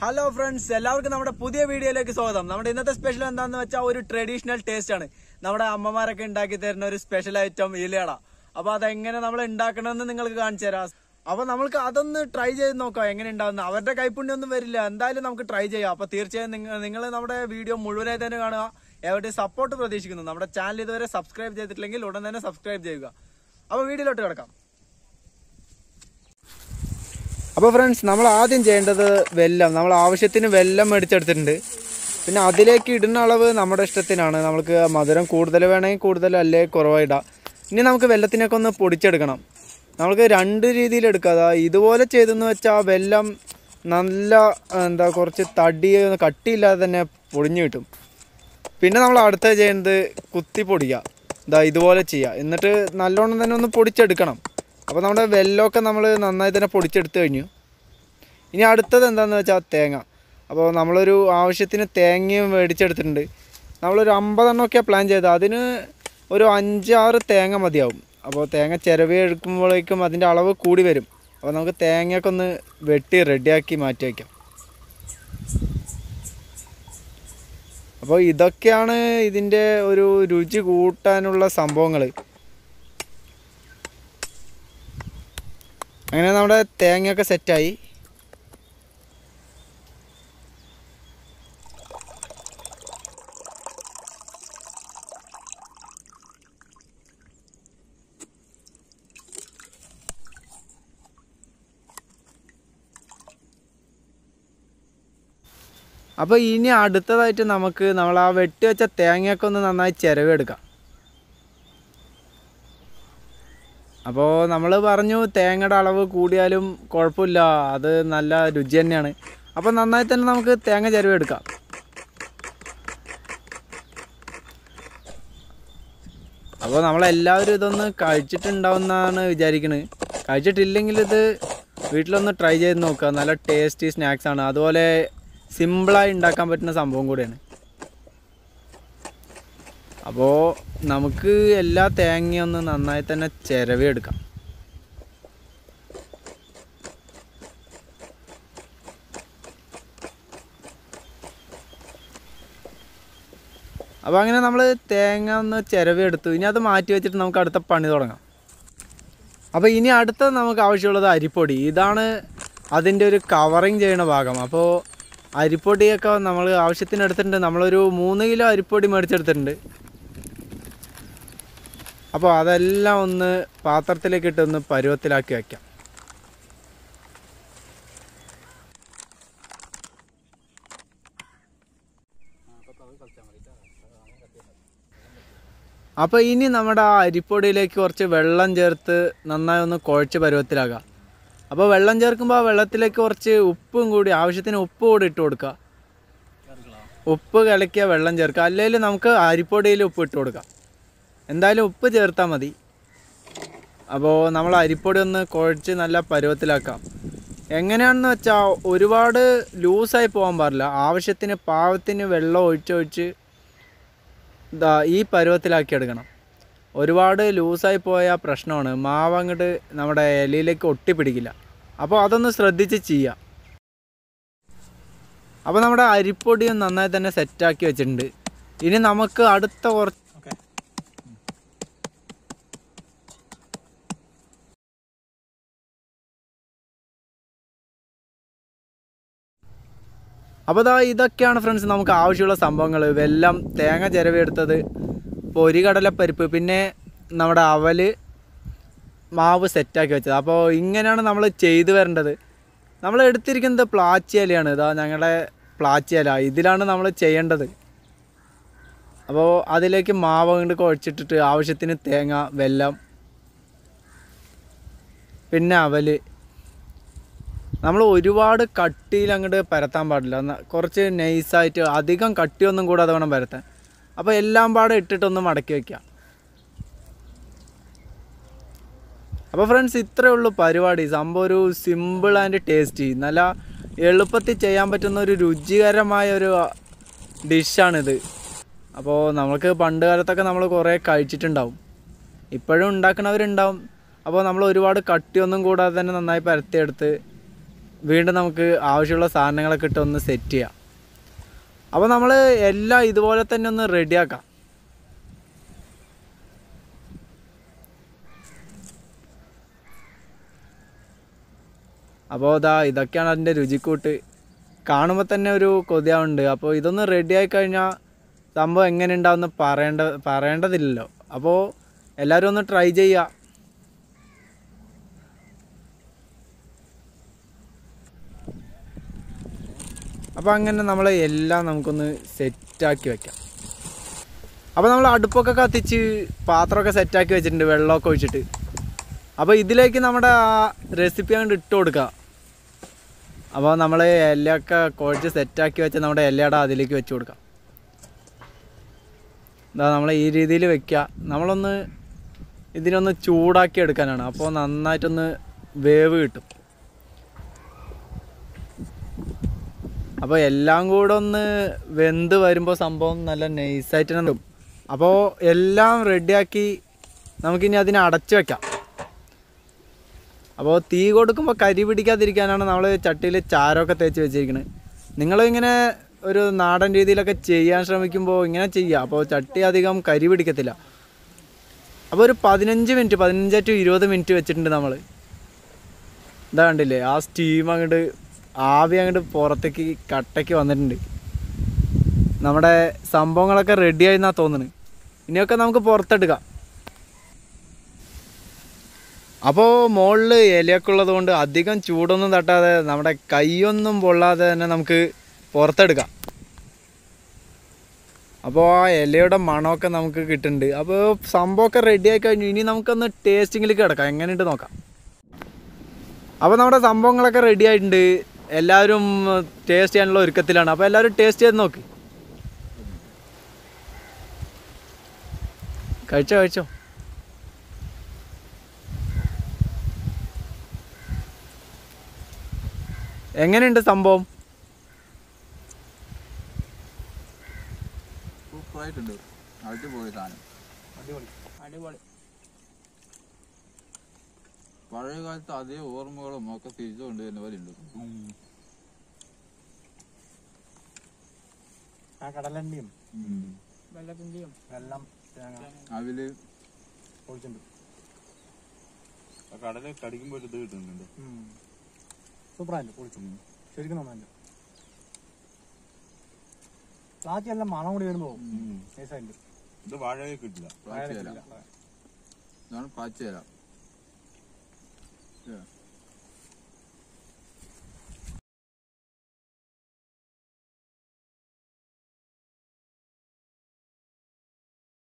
Hello friends എല്ലാവർക്കും നമ്മുടെ പുതിയ വീഡിയോയിലേക്ക് സ്വാഗതം നമ്മുടെ ഇന്നത്തെ സ്പെഷ്യൽ എന്താന്ന് വെച്ചാൽ ഒരു ട്രഡീഷണൽ ടേസ്റ്റ് ആണ് നമ്മുടെ അമ്മമാരൊക്കെ ഉണ്ടാക്കി തരുന്ന ഒരു സ്പെഷ്യൽ ഐറ്റം ഇലയട അപ്പൊ അതെങ്ങനെ നമ്മൾ ഉണ്ടാക്കണമെന്ന് നിങ്ങൾക്ക് കാണിച്ചു തരാം അപ്പൊ നമുക്ക് അതൊന്ന് ട്രൈ ചെയ്ത് നോക്കാം എങ്ങനെ ഉണ്ടാവുന്നത് അവരുടെ കൈപ്പുണ്യം ഒന്നും വരില്ല എന്തായാലും നമുക്ക് ട്രൈ ചെയ്യാം അപ്പൊ തീർച്ചയായും നിങ്ങൾ നമ്മുടെ വീഡിയോ മുഴുവനായി തന്നെ കാണുക എവിടെ സപ്പോർട്ട് പ്രതീക്ഷിക്കുന്നു നമ്മുടെ ചാനൽ ഇതുവരെ സബ്സ്ക്രൈബ് ചെയ്തിട്ടില്ലെങ്കിൽ ഉടൻ തന്നെ സബ്സ്ക്രൈബ് ചെയ്യുക അപ്പൊ വീഡിയോയിലോട്ട് കിടക്കാം അപ്പോൾ ഫ്രണ്ട്സ് നമ്മൾ ആദ്യം ചെയ്യേണ്ടത് വെല്ലം നമ്മൾ ആവശ്യത്തിന് വെല്ലം മേടിച്ചെടുത്തിട്ടുണ്ട് പിന്നെ അതിലേക്ക് ഇടുന്ന അളവ് നമ്മുടെ ഇഷ്ടത്തിനാണ് നമുക്ക് മധുരം കൂടുതൽ വേണമെങ്കിൽ കൂടുതൽ അല്ലേ കുറവായിടാം ഇനി നമുക്ക് വെല്ലത്തിനൊക്കെ ഒന്ന് പൊടിച്ചെടുക്കണം നമുക്ക് രണ്ട് രീതിയിൽ എടുക്കാം അതാ ഇതുപോലെ ചെയ്തെന്ന് വെച്ചാൽ വെല്ലം നല്ല എന്താ കുറച്ച് തടി കട്ടിയില്ലാതെ തന്നെ പൊടിഞ്ഞു കിട്ടും പിന്നെ നമ്മൾ അടുത്ത ചെയ്യുന്നത് കുത്തി പൊടിക്കുക ഇതാ ഇതുപോലെ ചെയ്യുക എന്നിട്ട് നല്ലോണം തന്നെ ഒന്ന് പൊടിച്ചെടുക്കണം അപ്പോൾ നമ്മുടെ വെല്ലമൊക്കെ നമ്മൾ നന്നായി തന്നെ പൊടിച്ചെടുത്ത് കഴിഞ്ഞു ഇനി അടുത്തത് എന്താണെന്ന് വെച്ചാൽ തേങ്ങ അപ്പോൾ നമ്മളൊരു ആവശ്യത്തിന് തേങ്ങയും മേടിച്ചെടുത്തിട്ടുണ്ട് നമ്മളൊരു അമ്പതെണ്ണമൊക്കെയാണ് പ്ലാൻ ചെയ്തത് അതിന് ഒരു അഞ്ചാറ് തേങ്ങ മതിയാവും അപ്പോൾ തേങ്ങ ചിരവി എടുക്കുമ്പോഴേക്കും അതിൻ്റെ അളവ് കൂടി വരും അപ്പോൾ നമുക്ക് തേങ്ങയൊക്കെ ഒന്ന് വെട്ടി റെഡിയാക്കി മാറ്റി വയ്ക്കാം അപ്പോൾ ഇതൊക്കെയാണ് ഇതിൻ്റെ ഒരു രുചി കൂട്ടാനുള്ള സംഭവങ്ങൾ അങ്ങനെ നമ്മുടെ തേങ്ങയൊക്കെ സെറ്റായി അപ്പോൾ ഇനി അടുത്തതായിട്ട് നമുക്ക് നമ്മൾ ആ വെട്ടി വെച്ച തേങ്ങയൊക്കെ ഒന്ന് നന്നായി ചിരവെടുക്കാം അപ്പോൾ നമ്മൾ പറഞ്ഞു തേങ്ങയുടെ അളവ് കൂടിയാലും കുഴപ്പമില്ല അത് നല്ല രുചി തന്നെയാണ് അപ്പോൾ നന്നായി തന്നെ നമുക്ക് തേങ്ങ ചിരവെടുക്കാം അപ്പോൾ നമ്മളെല്ലാവരും ഇതൊന്ന് കഴിച്ചിട്ടുണ്ടാവുമെന്നാണ് വിചാരിക്കുന്നത് കഴിച്ചിട്ടില്ലെങ്കിൽ ഇത് വീട്ടിലൊന്ന് ട്രൈ ചെയ്ത് നോക്കുക നല്ല ടേസ്റ്റി സ്നാക്സ് ആണ് അതുപോലെ സിമ്പിളായി ഉണ്ടാക്കാൻ പറ്റുന്ന സംഭവം കൂടിയാണ് അപ്പോൾ നമുക്ക് എല്ലാ തേങ്ങയും ഒന്ന് നന്നായി തന്നെ ചിരവി എടുക്കാം അപ്പോൾ അങ്ങനെ നമ്മൾ തേങ്ങ ഒന്ന് ചിരവി എടുത്തു ഇനി അത് മാറ്റി വെച്ചിട്ട് നമുക്ക് അടുത്ത പണി തുടങ്ങാം അപ്പോൾ ഇനി അടുത്തത് നമുക്ക് ആവശ്യമുള്ളത് അരിപ്പൊടി ഇതാണ് അതിൻ്റെ ഒരു കവറിങ് ചെയ്യുന്ന ഭാഗം അപ്പോൾ അരിപ്പൊടിയൊക്കെ നമ്മൾ ആവശ്യത്തിന് എടുത്തിട്ടുണ്ട് നമ്മളൊരു മൂന്ന് കിലോ അരിപ്പൊടി മേടിച്ചെടുത്തിട്ടുണ്ട് അപ്പോൾ അതെല്ലാം ഒന്ന് പാത്രത്തിലേക്ക് ഇട്ട് ഒന്ന് പരുവത്തിലാക്കി വയ്ക്കാം അപ്പോൾ ഇനി നമ്മുടെ ആ അരിപ്പൊടിയിലേക്ക് കുറച്ച് വെള്ളം ചേർത്ത് നന്നായി ഒന്ന് കുഴച്ച് പരുവത്തിലാക്കാം അപ്പോൾ വെള്ളം ചേർക്കുമ്പോൾ ആ വെള്ളത്തിലേക്ക് കുറച്ച് ഉപ്പും കൂടി ആവശ്യത്തിന് ഉപ്പ് കൂടി ഇട്ട് കൊടുക്കുക ഉപ്പ് കലക്കിയ വെള്ളം ചേർക്കുക അല്ലെങ്കിൽ നമുക്ക് അരിപ്പൊടിയിൽ ഉപ്പ് ഇട്ട് കൊടുക്കാം എന്തായാലും ഉപ്പ് ചേർത്താൽ മതി അപ്പോൾ നമ്മൾ അരിപ്പൊടി ഒന്ന് കുഴച്ച് നല്ല പരുവത്തിലാക്കാം എങ്ങനെയാണെന്ന് വെച്ചാൽ ഒരുപാട് ലൂസായി പോകാൻ പാടില്ല ആവശ്യത്തിന് പാവത്തിന് വെള്ളം ഒഴിച്ചൊഴിച്ച് ഇതാ ഈ പരുവത്തിലാക്കി എടുക്കണം ഒരുപാട് ലൂസായി പോയ പ്രശ്നമാണ് മാവ് അങ്ങോട്ട് നമ്മുടെ ഇലയിലേക്ക് ഒട്ടിപ്പിടിക്കില്ല അപ്പോൾ അതൊന്ന് ശ്രദ്ധിച്ച് ചെയ്യുക അപ്പോൾ നമ്മുടെ അരിപ്പൊടിയും നന്നായി തന്നെ സെറ്റാക്കി വെച്ചിട്ടുണ്ട് ഇനി നമുക്ക് അടുത്ത കുറച്ച് അപ്പോൾ ദാ ഇതൊക്കെയാണ് ഫ്രണ്ട്സ് നമുക്ക് ആവശ്യമുള്ള സംഭവങ്ങൾ വെല്ലം തേങ്ങ ചിരവിയെടുത്തത് പൊരികടലപ്പരിപ്പ് പിന്നെ നമ്മുടെ അവല് മാവ് സെറ്റാക്കി വെച്ചത് അപ്പോൾ ഇങ്ങനെയാണ് നമ്മൾ ചെയ്തു വരേണ്ടത് നമ്മൾ എടുത്തിരിക്കുന്നത് പ്ലാച്ചി ഇലയാണ് ഇതാ ഞങ്ങളുടെ പ്ലാച്ചി ഇല ഇതിലാണ് നമ്മൾ ചെയ്യേണ്ടത് അപ്പോൾ അതിലേക്ക് മാവ് കൊണ്ട് കുഴച്ചിട്ടിട്ട് ആവശ്യത്തിന് തേങ്ങ വെല്ലം പിന്നെ അവല് നമ്മൾ ഒരുപാട് കട്ടിയിൽ അങ്ങോട്ട് പരത്താൻ പാടില്ല എന്നാൽ കുറച്ച് നൈസായിട്ട് അധികം കട്ടിയൊന്നും കൂടാതെ വേണം പരത്താൻ അപ്പോൾ എല്ലാം പാടെ ഇട്ടിട്ടൊന്ന് മടക്കി വയ്ക്കുക അപ്പോൾ ഫ്രണ്ട്സ് ഇത്രയേ ഉള്ളൂ പരിപാടി സംഭവം ഒരു സിമ്പിൾ ആൻഡ് ടേസ്റ്റി നല്ല എളുപ്പത്തിൽ ചെയ്യാൻ പറ്റുന്ന ഒരു രുചികരമായ ഒരു ഡിഷാണിത് അപ്പോൾ നമുക്ക് പണ്ട് കാലത്തൊക്കെ നമ്മൾ കുറേ കഴിച്ചിട്ടുണ്ടാവും ഇപ്പോഴും ഉണ്ടാക്കുന്നവരുണ്ടാവും അപ്പോൾ നമ്മൾ ഒരുപാട് കട്ടിയൊന്നും കൂടാതെ തന്നെ നന്നായി പരത്തിയെടുത്ത് വീണ്ടും നമുക്ക് ആവശ്യമുള്ള സാധനങ്ങളൊക്കെ ഇട്ട് ഒന്ന് സെറ്റ് ചെയ്യാം അപ്പോൾ നമ്മൾ എല്ലാം ഇതുപോലെ തന്നെ ഒന്ന് റെഡിയാക്കാം അപ്പോൾ ഇതാ ഇതൊക്കെയാണ് അതിൻ്റെ രുചിക്കൂട്ട് കാണുമ്പോൾ തന്നെ ഒരു കൊതിയാവുണ്ട് അപ്പോൾ ഇതൊന്ന് റെഡി ആയി കഴിഞ്ഞാൽ സംഭവം എങ്ങനെ ഉണ്ടാവുമെന്ന് പറയേണ്ട പറയേണ്ടതില്ലല്ലോ അപ്പോൾ എല്ലാവരും ഒന്ന് ട്രൈ ചെയ്യുക അപ്പോൾ അങ്ങനെ നമ്മൾ എല്ലാം നമുക്കൊന്ന് സെറ്റാക്കി വെക്കാം അപ്പോൾ നമ്മൾ അടുപ്പൊക്കെ കത്തിച്ച് പാത്രമൊക്കെ സെറ്റാക്കി വെച്ചിട്ടുണ്ട് വെള്ളമൊക്കെ ഒഴിച്ചിട്ട് അപ്പോൾ ഇതിലേക്ക് നമ്മുടെ ആ റെസിപ്പി അങ്ങോട്ട് ഇട്ട് കൊടുക്കുക അപ്പോൾ നമ്മൾ ഇലയൊക്കെ കുഴച്ച് സെറ്റാക്കി വെച്ച് നമ്മുടെ ഇലയുടെ അതിലേക്ക് വെച്ച് കൊടുക്കാം ഇതാ നമ്മൾ ഈ രീതിയിൽ വെക്കുക നമ്മളൊന്ന് ഇതിനൊന്ന് ചൂടാക്കി എടുക്കാനാണ് അപ്പോൾ നന്നായിട്ടൊന്ന് വേവ് കിട്ടും അപ്പോൾ എല്ലാം കൂടെ ഒന്ന് വെന്ത് വരുമ്പോൾ സംഭവം നല്ല നൈസായിട്ട് തന്നെ കിട്ടും അപ്പോൾ എല്ലാം റെഡിയാക്കി നമുക്കിനി അതിനെ അടച്ചു വെക്കാം അപ്പോൾ തീ കൊടുക്കുമ്പോൾ കരി പിടിക്കാതിരിക്കാനാണ് നമ്മൾ ചട്ടിയിൽ ചാരമൊക്കെ തേച്ച് വെച്ചിരിക്കുന്നത് നിങ്ങളിങ്ങനെ ഒരു നാടൻ രീതിയിലൊക്കെ ചെയ്യാൻ ശ്രമിക്കുമ്പോൾ ഇങ്ങനെ ചെയ്യുക അപ്പോൾ ചട്ടി അധികം കരി പിടിക്കത്തില്ല അപ്പോൾ ഒരു പതിനഞ്ച് മിനിറ്റ് പതിനഞ്ച് ടു ഇരുപത് മിനിറ്റ് വെച്ചിട്ടുണ്ട് നമ്മൾ ഇതാ കണ്ടില്ലേ ആ സ്റ്റീം അങ്ങോട്ട് ആവി അങ്ങോട്ട് പുറത്തേക്ക് കട്ടയ്ക്ക് വന്നിട്ടുണ്ട് നമ്മുടെ സംഭവങ്ങളൊക്കെ റെഡിയായി എന്നാണ് തോന്നുന്നത് ഇനിയൊക്കെ നമുക്ക് പുറത്തെടുക്കാം അപ്പോൾ മുകളിൽ ഇലയൊക്കെ ഉള്ളത് കൊണ്ട് അധികം ചൂടൊന്നും തട്ടാതെ നമ്മുടെ കൈയൊന്നും പൊള്ളാതെ തന്നെ നമുക്ക് പുറത്തെടുക്കാം അപ്പോൾ ആ ഇലയുടെ മണമൊക്കെ നമുക്ക് കിട്ടുന്നുണ്ട് അപ്പോൾ സംഭവമൊക്കെ റെഡി ആയി കഴിഞ്ഞു ഇനി നമുക്കൊന്ന് ടേസ്റ്റിങ്ങിലേക്ക് കിടക്കാം എങ്ങനെയുണ്ട് നോക്കാം അപ്പോൾ നമ്മുടെ സംഭവങ്ങളൊക്കെ റെഡി ആയിട്ടുണ്ട് എല്ലാവരും ടേസ്റ്റ് ചെയ്യാനുള്ള ഒരുക്കത്തിലാണ് അപ്പോൾ എല്ലാവരും ടേസ്റ്റ് ചെയ്ത് നോക്ക് കഴിച്ചോ കഴിച്ചോ എങ്ങനെയുണ്ട് സംഭവം സൂപ്പറായിട്ടുണ്ട് അടിപൊളി സാധനം അടിപൊളി അടിപൊളി പഴയ കാലത്ത് അതേ ഓർമ്മകളും ഒക്കെ തിരിച്ചു കൊണ്ടുവരുന്ന പോലെ ഉണ്ട് ആ കടലണ്ടിയും ഉം. വെള്ളത്തിന്റെയും വെള്ളം തേങ്ങ അതില് ഒഴിച്ചിട്ടുണ്ട് ആ കടല കടിക്കുമ്പോൾ ഒരു ഇത് കിട്ടുന്നുണ്ട് സൂപ്പറായിട്ട് പൊളിച്ചു ശരിക്കും നന്നായിട്ട് ബാക്കി എല്ലാം മണം കൂടി വരുമ്പോ ഉം. നൈസായിട്ട് ഇത് വാഴയെ കിട്ടില്ല പാച്ചേല ഇതാണ് പാച്ചേല